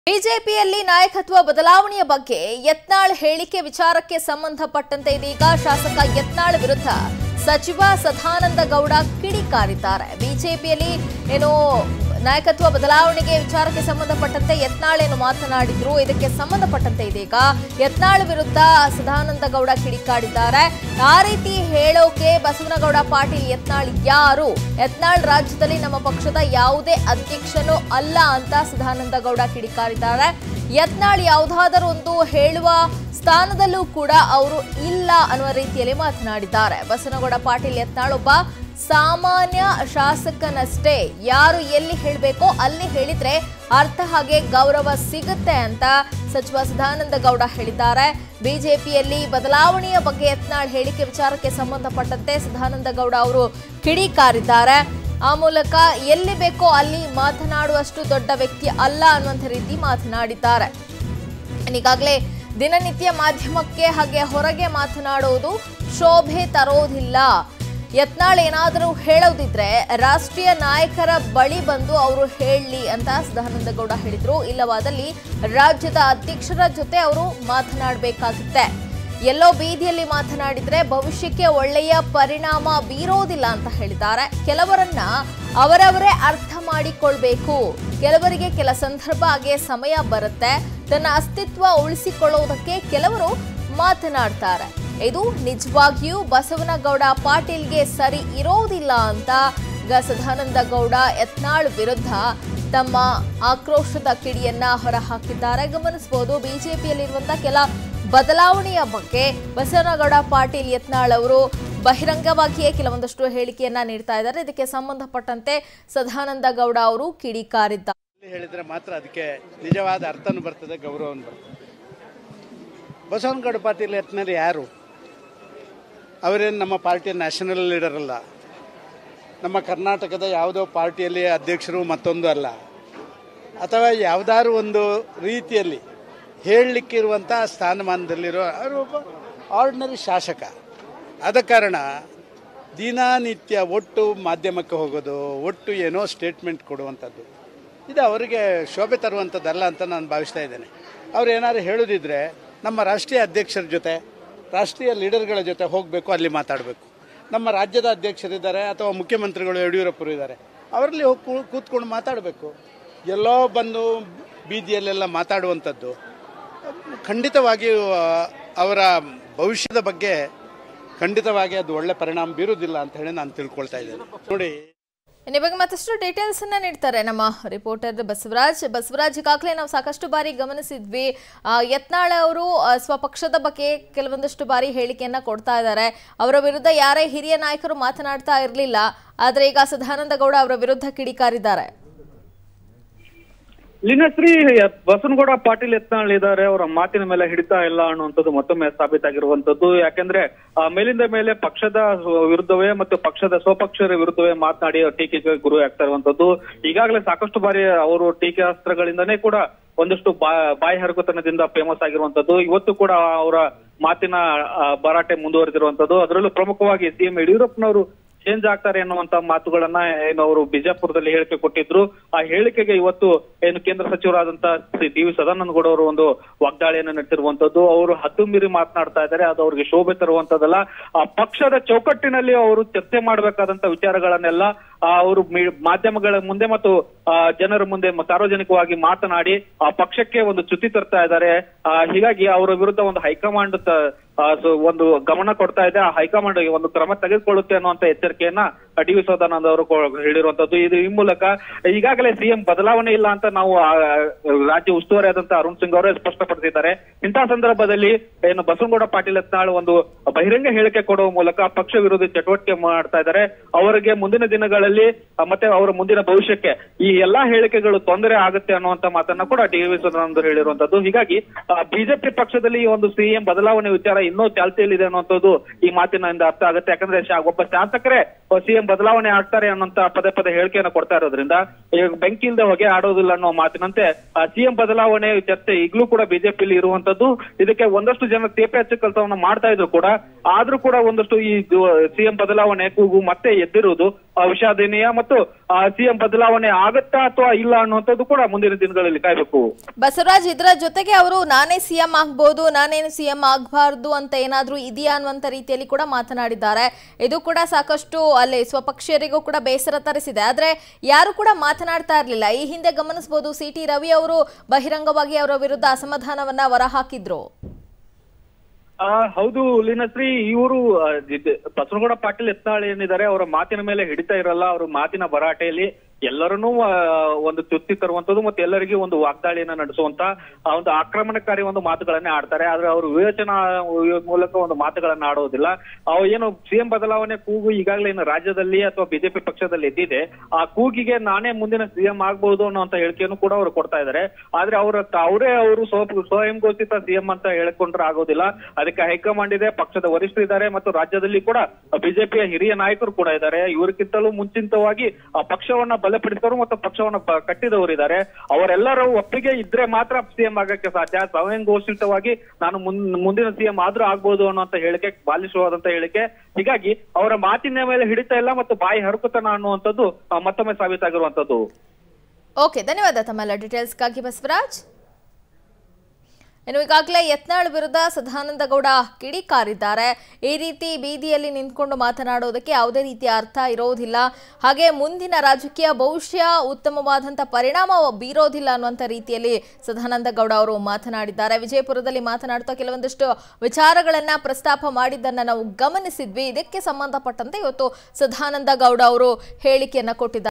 ಬಿಜೆಪಿಯಲ್ಲಿ ನಾಯಕತ್ವ ಬದಲಾವಣೆಯ ಬಗ್ಗೆ ಯತ್ನಾಳ್ ಹೇಳಿಕೆ ವಿಚಾರಕ್ಕೆ ಸಂಬಂಧಪಟ್ಟಂತೆ ಇದೀಗ ಶಾಸಕ ಯತ್ನಾಳ್ ವಿರುದ್ಧ ಸಚಿವ ಸದಾನಂದ ಗೌಡ ಕಿಡಿಕಾರಿದ್ದಾರೆ ಬಿಜೆಪಿಯಲ್ಲಿ ಏನು ನಾಯಕತ್ವ ಬದಲಾವಣೆಗೆ ವಿಚಾರಕ್ಕೆ ಸಂಬಂಧಪಟ್ಟಂತೆ ಯತ್ನಾಳ್ ಏನು ಮಾತನಾಡಿದ್ರು ಇದಕ್ಕೆ ಸಂಬಂಧಪಟ್ಟಂತೆ ಇದೀಗ ಯತ್ನಾಳ್ ವಿರುದ್ಧ ಸದಾನಂದ ಗೌಡ ಕಿಡಿಕಾಡಿದ್ದಾರೆ ಆ ರೀತಿ ಹೇಳೋಕೆ ಬಸವನಗೌಡ ಪಾಟೀಲ್ ಯತ್ನಾಳ್ ಯಾರು ಯತ್ನಾಳ್ ರಾಜ್ಯದಲ್ಲಿ ನಮ್ಮ ಪಕ್ಷದ ಯಾವುದೇ ಅಧ್ಯಕ್ಷನೂ ಅಲ್ಲ ಅಂತ ಸದಾನಂದ ಗೌಡ ಕಿಡಿಕಾರಿದ್ದಾರೆ ಯತ್ನಾಳ್ ಯಾವುದಾದರೂ ಒಂದು ಹೇಳುವ ಸ್ಥಾನದಲ್ಲೂ ಕೂಡ ಅವರು ಇಲ್ಲ ಅನ್ನುವ ರೀತಿಯಲ್ಲಿ ಮಾತನಾಡಿದ್ದಾರೆ ಬಸವನಗೌಡ ಪಾಟೀಲ್ ಯತ್ನಾಳ್ ಒಬ್ಬ ಸಾಮಾನ್ಯ ಶಾಸಕನಷ್ಟೇ ಯಾರು ಎಲ್ಲಿ ಹೇಳಬೇಕೋ ಅಲ್ಲಿ ಹೇಳಿದ್ರೆ ಅರ್ಥ ಹಾಗೆ ಗೌರವ ಸಿಗುತ್ತೆ ಅಂತ ಸಚಿವ ಸದಾನಂದ ಗೌಡ ಹೇಳಿದ್ದಾರೆ ಬಿಜೆಪಿಯಲ್ಲಿ ಬದಲಾವಣೆಯ ಬಗ್ಗೆ ಯತ್ನಾಳ್ ಹೇಳಿಕೆ ವಿಚಾರಕ್ಕೆ ಸಂಬಂಧಪಟ್ಟಂತೆ ಸದಾನಂದ ಗೌಡ ಅವರು ಕಿಡಿಕಾರಿದ್ದಾರೆ ಆ ಮೂಲಕ ಎಲ್ಲಿ ಬೇಕೋ ಅಲ್ಲಿ ಮಾತನಾಡುವಷ್ಟು ದೊಡ್ಡ ವ್ಯಕ್ತಿ ಅಲ್ಲ ಅನ್ನುವಂಥ ರೀತಿ ಮಾತನಾಡಿದ್ದಾರೆ ಈಗಾಗಲೇ ದಿನನಿತ್ಯ ಮಾಧ್ಯಮಕ್ಕೆ ಹಾಗೆ ಹೊರಗೆ ಮಾತನಾಡುವುದು ಶೋಭೆ ತರೋದಿಲ್ಲ ಯತ್ನಾಳ್ ಏನಾದರೂ ಹೇಳೋದಿದ್ರೆ ರಾಷ್ಟ್ರೀಯ ನಾಯಕರ ಬಳಿ ಬಂದು ಅವರು ಹೇಳಲಿ ಅಂತ ಸದಾನಂದ ಗೌಡ ಹೇಳಿದ್ರು ಇಲ್ಲವಾದಲ್ಲಿ ರಾಜ್ಯದ ಅಧ್ಯಕ್ಷರ ಜೊತೆ ಅವರು ಮಾತನಾಡಬೇಕಾಗುತ್ತೆ ಎಲ್ಲೋ ಬೀದಿಯಲ್ಲಿ ಮಾತನಾಡಿದ್ರೆ ಭವಿಷ್ಯಕ್ಕೆ ಒಳ್ಳೆಯ ಪರಿಣಾಮ ಬೀರೋದಿಲ್ಲ ಅಂತ ಹೇಳಿದ್ದಾರೆ ಕೆಲವರನ್ನ ಅವರವರೇ ಅರ್ಥ ಮಾಡಿಕೊಳ್ಬೇಕು ಕೆಲವರಿಗೆ ಕೆಲ ಸಂದರ್ಭ ಹಾಗೆ ಸಮಯ ಬರುತ್ತೆ ತನ್ನ ಅಸ್ತಿತ್ವ ಉಳಿಸಿಕೊಳ್ಳುವುದಕ್ಕೆ ಕೆಲವರು ಮಾತನಾಡ್ತಾರೆ ಇದು ನಿಜವಾಗಿಯೂ ಬಸವನಗೌಡ ಪಾಟೀಲ್ಗೆ ಸರಿ ಇರೋದಿಲ್ಲ ಅಂತ ಈಗ ಸದಾನಂದ ಗೌಡ ಯತ್ನಾಳ್ ವಿರುದ್ಧ ತಮ್ಮ ಆಕ್ರೋಶದ ಕಿಡಿಯನ್ನ ಹೊರಹಾಕಿದ್ದಾರೆ ಗಮನಿಸಬಹುದು ಬಿಜೆಪಿಯಲ್ಲಿರುವಂತಹ ಕೆಲ ಬದಲಾವಣೆಯ ಬಗ್ಗೆ ಬಸವನಗೌಡ ಪಾಟೀಲ್ ಯತ್ನಾಳ್ ಅವರು ಬಹಿರಂಗವಾಗಿಯೇ ಕೆಲವೊಂದಷ್ಟು ಹೇಳಿಕೆಯನ್ನ ನೀಡ್ತಾ ಇದ್ದಾರೆ ಇದಕ್ಕೆ ಸಂಬಂಧಪಟ್ಟಂತೆ ಸದಾನಂದ ಗೌಡ ಅವರು ಕಿಡಿಕಾರಿದ್ದಾರೆ ಇಲ್ಲಿ ಹೇಳಿದ್ರೆ ಮಾತ್ರ ಅದಕ್ಕೆ ನಿಜವಾದ ಅರ್ಥನೂ ಬರ್ತದೆ ಗೌರವನೂ ಬರ್ತದೆ ಬಸವನಗೌಡ ಪಾಟೀಲ್ ಯತ್ನಾಳ್ ಯಾರು ಅವರೇನು ನಮ್ಮ ಪಾರ್ಟಿಯ ನ್ಯಾಷನಲ್ ಲೀಡರ್ ಅಲ್ಲ ನಮ್ಮ ಕರ್ನಾಟಕದ ಯಾವುದೋ ಪಾರ್ಟಿಯಲ್ಲಿ ಅಧ್ಯಕ್ಷರು ಮತ್ತೊಂದು ಅಲ್ಲ ಅಥವಾ ಯಾವುದಾದ್ರು ಒಂದು ರೀತಿಯಲ್ಲಿ ಹೇಳಲಿಕ್ಕಿರುವಂಥ ಸ್ಥಾನಮಾನದಲ್ಲಿರೋ ಅವರು ಒಬ್ಬ ಆರ್ಡಿನರಿ ಶಾಸಕ ಆದ ಕಾರಣ ದಿನನಿತ್ಯ ಒಟ್ಟು ಮಾಧ್ಯಮಕ್ಕೆ ಹೋಗೋದು ಒಟ್ಟು ಏನೋ ಸ್ಟೇಟ್ಮೆಂಟ್ ಕೊಡುವಂಥದ್ದು ಇದು ಅವರಿಗೆ ಶೋಭೆ ತರುವಂಥದ್ದಲ್ಲ ಅಂತ ನಾನು ಭಾವಿಸ್ತಾ ಇದ್ದೇನೆ ಅವ್ರು ಏನಾದ್ರು ಹೇಳೋದಿದ್ರೆ ನಮ್ಮ ರಾಷ್ಟ್ರೀಯ ಅಧ್ಯಕ್ಷರ ಜೊತೆ ರಾಷ್ಟ್ರೀಯ ಲೀಡರ್ಗಳ ಜೊತೆ ಹೋಗಬೇಕು ಅಲ್ಲಿ ಮಾತಾಡಬೇಕು ನಮ್ಮ ರಾಜ್ಯದ ಅಧ್ಯಕ್ಷರಿದ್ದಾರೆ ಅಥವಾ ಮುಖ್ಯಮಂತ್ರಿಗಳು ಯಡಿಯೂರಪ್ಪರು ಇದ್ದಾರೆ ಅವರಲ್ಲಿ ಹೋಗಿ ಕೂ- ಕೂತ್ಕೊಂಡು ಮಾತಾಡಬೇಕು ಎಲ್ಲೋ ಬಂದು ಬೀದಿಯಲ್ಲೆಲ್ಲ ಮಾತಾಡುವಂಥದ್ದು ಖಂಡಿತವಾಗಿಯೂ ಆ, ಅವರ ಭವಿಷ್ಯದ ಬಗ್ಗೆ ಖಂಡಿತವಾಗಿ ಅದು ಒಳ್ಳೆ ಪರಿಣಾಮ ಬೀರುವುದಿಲ್ಲ ಅಂತ ಹೇಳಿ ನಾನು ತಿಳ್ಕೊಳ್ತಾ ಇದ್ದೇನೆ ನೋಡಿ ಇನ್ನು ಇವಾಗ ಮತ್ತಷ್ಟು ಡೀಟೇಲ್ಸ್ ಅನ್ನ ನೀಡ್ತಾರೆ ನಮ್ಮ ರಿಪೋರ್ಟರ್ ಬಸವರಾಜ್ ಬಸವರಾಜ್ ಈಗಾಗಲೇ ನಾವು ಸಾಕಷ್ಟು ಬಾರಿ ಗಮನಿಸಿದ್ವಿ ಆ, ಯತ್ನಾಳ್ ಅವರು ಆ, ಸ್ವಪಕ್ಷದ ಬಗ್ಗೆ ಕೆಲವೊಂದಷ್ಟು ಬಾರಿ ಹೇಳಿಕೆಯನ್ನ ಕೊಡ್ತಾ ಇದ್ದಾರೆ ಅವರ ವಿರುದ್ಧ ಯಾರೇ ಹಿರಿಯ ನಾಯಕರು ಮಾತನಾಡ್ತಾ ಇರಲಿಲ್ಲ ಆದ್ರೆ ಈಗ ಸದಾನಂದ ಗೌಡ ಅವರ ವಿರುದ್ಧ ಕಿಡಿಕಾರಿದ್ದಾರೆ ಲೀನಶ್ರೀ ಬಸವನಗೌಡ ಪಾಟೀಲ್ ಯತ್ನಾಳ್ ಇದ್ದಾರೆ ಅವರ ಮಾತಿನ ಮೇಲೆ ಹಿಡಿತಾ ಇಲ್ಲ ಅನ್ನುವಂಥದ್ದು ಮತ್ತೊಮ್ಮೆ ಸಾಬೀತಾಗಿರುವಂತದ್ದು ಯಾಕೆಂದ್ರೆ ಆ, ಮೇಲಿಂದ ಮೇಲೆ ಪಕ್ಷದ ವಿರುದ್ಧವೇ ಮತ್ತು ಪಕ್ಷದ ಸ್ವಪಕ್ಷರ ವಿರುದ್ಧವೇ ಮಾತನಾಡಿ ಟೀಕೆಗೆ ಗುರಿ ಆಗ್ತಾ ಇರುವಂತದ್ದು ಈಗಾಗಲೇ ಸಾಕಷ್ಟು ಬಾರಿ ಅವರು ಟೀಕಾಸ್ತ್ರಗಳಿಂದನೇ ಕೂಡ ಒಂದಷ್ಟು ಬಾ- ಬಾಯಿ ಹರಗುತನದಿಂದ ಫೇಮಸ್ ಆಗಿರುವಂತದ್ದು ಇವತ್ತು ಕೂಡ ಅವರ ಮಾತಿನ ಆ, ಭರಾಟೆ ಮುಂದುವರೆದಿರುವಂತದ್ದು ಅದರಲ್ಲೂ ಪ್ರಮುಖವಾಗಿ ಸಿಎಂ ಯಡಿಯೂರಪ್ಪನವರು ಚೇಂಜ್ ಆಗ್ತಾರೆ ಎನ್ನುವಂತ ಮಾತುಗಳನ್ನ ಏನು ಅವರು ಬಿಜಾಪುರದಲ್ಲಿ ಹೇಳಿಕೆ ಕೊಟ್ಟಿದ್ರು ಆ ಹೇಳಿಕೆಗೆ ಇವತ್ತು ಏನು ಕೇಂದ್ರ ಸಚಿವರಾದಂತ ಶ್ರೀ ಡಿ ವಿ ಸದಾನಂದ ಗೌಡ ಅವರು ಒಂದು ವಾಗ್ದಾಳಿಯನ್ನು ನಡೆಸಿರುವಂತದ್ದು ಅವರು ಹದ್ದು ಮೀರಿ ಮಾತನಾಡ್ತಾ ಇದ್ದಾರೆ ಅದು ಅವರಿಗೆ ಶೋಭೆ ತರುವಂತದ್ದಲ್ಲ ಆ ಪಕ್ಷದ ಚೌಕಟ್ಟಿನಲ್ಲಿ ಅವರು ಚರ್ಚೆ ಮಾಡಬೇಕಾದಂತ ವಿಚಾರಗಳನ್ನೆಲ್ಲ ಆ, ಅವರು ಮಿ- ಮಾಧ್ಯಮಗಳ ಮುಂದೆ ಮತ್ತು ಆ, ಜನರ ಮುಂದೆ ಮ- ಸಾರ್ವಜನಿಕವಾಗಿ ಮಾತನಾಡಿ ಆ ಪಕ್ಷಕ್ಕೆ ಒಂದು ಚ್ಯುತಿ ತರ್ತಾ ಇದ್ದಾರೆ ಆ, ಹೀಗಾಗಿ ಅವರ ವಿರುದ್ಧ ಒಂದು ಹೈಕಮಾಂಡ್ ತ- ಆ, ಸೊ ಒಂದು ಗಮನ ಕೊಡ್ತಾ ಇದೆ ಆ ಹೈಕಮಾಂಡ್ ಒಂದು ಕ್ರಮ ತೆಗೆದುಕೊಳ್ಳುತ್ತೆ ಅನ್ನುವಂತ ಎಚ್ಚರಿಕೆಯನ್ನ ಡಿ ವಿ ಸದಾನಂದ ಅವರು ಕೊ- ಹೇಳಿರುವಂತದ್ದು ಇದು ಈ ಮೂಲಕ ಈಗಾಗಲೇ ಸಿಎಂ ಬದಲಾವಣೆ ಇಲ್ಲ ಅಂತ ನಾವು ಆ, ರಾಜ್ಯ ಉಸ್ತುವಾರಿ ಆದಂತ ಅರುಣ್ ಸಿಂಗ್ ಅವರೇ ಸ್ಪಷ್ಟಪಡಿಸಿದ್ದಾರೆ ಇಂತಹ ಸಂದರ್ಭದಲ್ಲಿ ಏನು ಬಸವನಗೌಡ ಪಾಟೀಲ್ ಯತ್ನಾಳ್ ಒಂದು ಬಹಿರಂಗ ಹೇಳಿಕೆ ಕೊಡುವ ಮೂಲಕ ಪಕ್ಷ ವಿರೋಧಿ ಚಟುವಟಿಕೆ ಮಾಡ್ತಾ ಇದ್ದಾರೆ ಅವರಿಗೆ ಮುಂದಿನ ದಿನಗಳಲ್ಲಿ ಆ, ಮತ್ತೆ ಅವರ ಮುಂದಿನ ಭವಿಷ್ಯಕ್ಕೆ ಈ ಎಲ್ಲಾ ಹೇಳಿಕೆಗಳು ತೊಂದರೆ ಆಗುತ್ತೆ ಅನ್ನುವಂತ ಮಾತನ್ನ ಕೂಡ ಡಿ ವಿ ಸದಾನಂದ ಹೇಳಿರುವಂತದ್ದು ಹೀಗಾಗಿ ಬಿಜೆಪಿ ಪಕ್ಷದಲ್ಲಿ ಈ ಒಂದು ಸಿಎಂ ಬದಲಾವಣೆ ವಿಚಾರ ಇನ್ನೂ ಚಾಲ್ತಿಯಲ್ಲಿದೆ ಅನ್ನುವಂಥದ್ದು ಈ ಮಾತಿನಿಂದ ಅರ್ಥ ಆಗುತ್ತೆ ಯಾಕಂದ್ರೆ ಶಾ- ಒಬ್ಬ ಶಾಸಕರೇ ಸಿಎಂ ಬದಲಾವಣೆ ಆಗ್ತಾರೆ ಅನ್ನೋಂತ ಪದೇ ಪದೇ ಹೇಳಿಕೆಯನ್ನು ಕೊಡ್ತಾ ಇರೋದ್ರಿಂದ ಈಗ ಬೆಂಕಿ ಇಲ್ಲದೆ ಹೊಗೆ ಆಡೋದಿಲ್ಲ ಅನ್ನೋ ಮಾತಿನಂತೆ ಸಿಎಂ ಬದಲಾವಣೆ ಚರ್ಚೆ ಈಗಲೂ ಕೂಡ ಬಿಜೆಪಿಯಲ್ಲಿ ಇರುವಂತದ್ದು ಇದಕ್ಕೆ ಒಂದಷ್ಟು ಜನ ತೇಪೆ ಹಚ್ಚ ಕೆಲಸವನ್ನ ಮಾಡ್ತಾ ಇದ್ರು ಕೂಡ ಆದ್ರೂ ಕೂಡ ಒಂದಷ್ಟು ಈ ಸಿಎಂ ಬದಲಾವಣೆ ಕೂಗು ಮತ್ತೆ ಎದ್ದಿರುವುದು ಆ, ವಿಷಾದನೀಯ ಮತ್ತು ಸಿಎಂ ಬದಲಾವಣೆ ಆಗತ್ತಾ ಅಥವಾ ಇಲ್ಲ ಅನ್ನುವಂಥದ್ದು ಕೂಡ ಮುಂದಿನ ದಿನಗಳಲ್ಲಿ ಕಾಯ್ಬೇಕು ಬಸವರಾಜ್ ಇದರ ಜೊತೆಗೆ ಅವರು ನಾನೇ ಸಿಎಂ ಆಗ್ಬೋದು ನಾನೇನು ಸಿಎಂ ಆಗಬಾರ್ದು ಅಂತ ಏನಾದ್ರೂ ಇದೆಯಾ ಅನ್ನುವಂಥ ರೀತಿಯಲ್ಲಿ ಕೂಡ ಮಾತನಾಡಿದ್ದಾರೆ ಇದು ಕೂಡ ಸಾಕಷ್ಟು ಅಲ್ಲಿ ಸ್ವಪಕ್ಷೀಯರಿಗೂ ಕೂಡ ಬೇಸರ ತರಿಸಿದೆ ಆದ್ರೆ ಯಾರು ಕೂಡ ಮಾತನಾಡ್ತಾ ಇರಲಿಲ್ಲ ಈ ಹಿಂದೆ ಗಮನಿಸಬಹುದು ಸಿ ಟಿ ರವಿ ಅವರು ಬಹಿರಂಗವಾಗಿ ಅವರ ವಿರುದ್ಧ ಅಸಮಾಧಾನವನ್ನ ಹೊರಹಾಕಿದ್ರು ಆ ಹೌದು ಲೀನಶ್ರೀ ಇವರು ಬಸವನಗೌಡ ಪಾಟೀಲ್ ಎತ್ತಾಳ್ ಏನಿದ್ದಾರೆ ಅವರ ಮಾತಿನ ಮೇಲೆ ಹಿಡಿತಾ ಇರಲ್ಲ ಅವ್ರ ಮಾತಿನ ಭರಾಟೆಯಲ್ಲಿ ಎಲ್ಲರನ್ನೂ ಆ, ಒಂದು ಚುತ್ತಿ ತರುವಂತದ್ದು ಮತ್ತೆ ಎಲ್ಲರಿಗೂ ಒಂದು ವಾಗ್ದಾಳಿಯನ್ನ ನಡೆಸುವಂತ ಆ ಒಂದು ಆಕ್ರಮಣಕಾರಿ ಒಂದು ಮಾತುಗಳನ್ನೇ ಆಡ್ತಾರೆ ಆದ್ರೆ ಅವರು ವಿವೇಚನಾ ಮೂಲಕ ಒಂದು ಮಾತುಗಳನ್ನ ಆಡೋದಿಲ್ಲ ಅವು ಏನು ಸಿಎಂ ಬದಲಾವಣೆ ಕೂಗು ಈಗಾಗಲೇ ಏನು ರಾಜ್ಯದಲ್ಲಿ ಅಥವಾ ಬಿಜೆಪಿ ಪಕ್ಷದಲ್ಲಿ ಎದ್ದಿದೆ ಆ ಕೂಗಿಗೆ ನಾನೇ ಮುಂದಿನ ಸಿಎಂ ಆಗ್ಬಹುದು ಅನ್ನೋಂತ ಹೇಳಿಕೆಯನ್ನು ಕೂಡ ಅವರು ಕೊಡ್ತಾ ಇದ್ದಾರೆ ಆದ್ರೆ ಅವರ ಅವರೇ ಅವರು ಸ್ವಯಂ ಘೋಷಿತ ಸಿಎಂ ಅಂತ ಹೇಳಿಕೊಂಡ್ರೆ ಆಗೋದಿಲ್ಲ ಅದಕ್ಕೆ ಹೈಕಮಾಂಡ್ ಇದೆ ಪಕ್ಷದ ವರಿಷ್ಠರು ಇದ್ದಾರೆ ಮತ್ತು ರಾಜ್ಯದಲ್ಲಿ ಕೂಡ ಬಿಜೆಪಿಯ ಹಿರಿಯ ನಾಯಕರು ಕೂಡ ಇದ್ದಾರೆ ಇವರಿಗಿಂತಲೂ ಮುಂಚಿತವಾಗಿ ಆ ಪಕ್ಷವನ್ನ ಬಲಪಡಿಸಿದವರು ಮತ್ತು ಪಕ್ಷವನ್ನ ಬ- ಕಟ್ಟಿದವರು ಇದ್ದಾರೆ ಅವರೆಲ್ಲರೂ ಒಪ್ಪಿಗೆ ಇದ್ರೆ ಮಾತ್ರ ಸಿಎಂ ಆಗಕ್ಕೆ ಸಾಧ್ಯ ಸ್ವಯಂ ಘೋಷಿತವಾಗಿ ನಾನು ಮುನ್- ಮುಂದಿನ ಸಿಎಂ ಆದ್ರೂ ಆಗ್ಬೋದು ಅನ್ನುವಂತ ಹೇಳಿಕೆ ಬಾಲಿಶವಾದಂತ ಹೇಳಿಕೆ ಹೀಗಾಗಿ ಅವರ ಮಾತಿನ ಮೇಲೆ ಹಿಡಿತಾ ಇಲ್ಲ ಮತ್ತು ಬಾಯಿ ಹರಕುತನ ಅನ್ನುವಂಥದ್ದು ಆ, ಮತ್ತೊಮ್ಮೆ ಸಾಬೀತಾಗಿರುವಂತದ್ದು ಓಕೆ ಧನ್ಯವಾದ ತಮ್ಮೆಲ್ಲ ಡೀಟೇಲ್ಸ್ಗಾಗಿ ಬಸವರಾಜ್ ಇನ್ನು ಈಗಾಗಲೇ ಯತ್ನಾಳ್ ವಿರುದ್ಧ ಸದಾನಂದ ಗೌಡ ಕಿಡಿಕಾರಿದ್ದಾರೆ ಈ ರೀತಿ ಬೀದಿಯಲ್ಲಿ ನಿಂತ್ಕೊಂಡು ಮಾತನಾಡೋದಕ್ಕೆ ಯಾವುದೇ ರೀತಿಯ ಅರ್ಥ ಇರೋದಿಲ್ಲ ಹಾಗೆ ಮುಂದಿನ ರಾಜಕೀಯ ಭವಿಷ್ಯ ಉತ್ತಮವಾದಂಥ ಪರಿಣಾಮ ಬೀರೋದಿಲ್ಲ ಅನ್ನುವಂಥ ರೀತಿಯಲ್ಲಿ ಸದಾನಂದ ಗೌಡ ಅವರು ಮಾತನಾಡಿದ್ದಾರೆ ವಿಜಯಪುರದಲ್ಲಿ ಮಾತನಾಡ್ತಾ ಕೆಲವೊಂದಿಷ್ಟು ವಿಚಾರಗಳನ್ನ ಪ್ರಸ್ತಾಪ ಮಾಡಿದ್ದನ್ನ ನಾವು ಗಮನಿಸಿದ್ವಿ ಇದಕ್ಕೆ ಸಂಬಂಧಪಟ್ಟಂತೆ ಇವತ್ತು ಸದಾನಂದ ಗೌಡ ಅವರು ಹೇಳಿಕೆಯನ್ನ ಕೊಟ್ಟಿದ್ದಾರೆ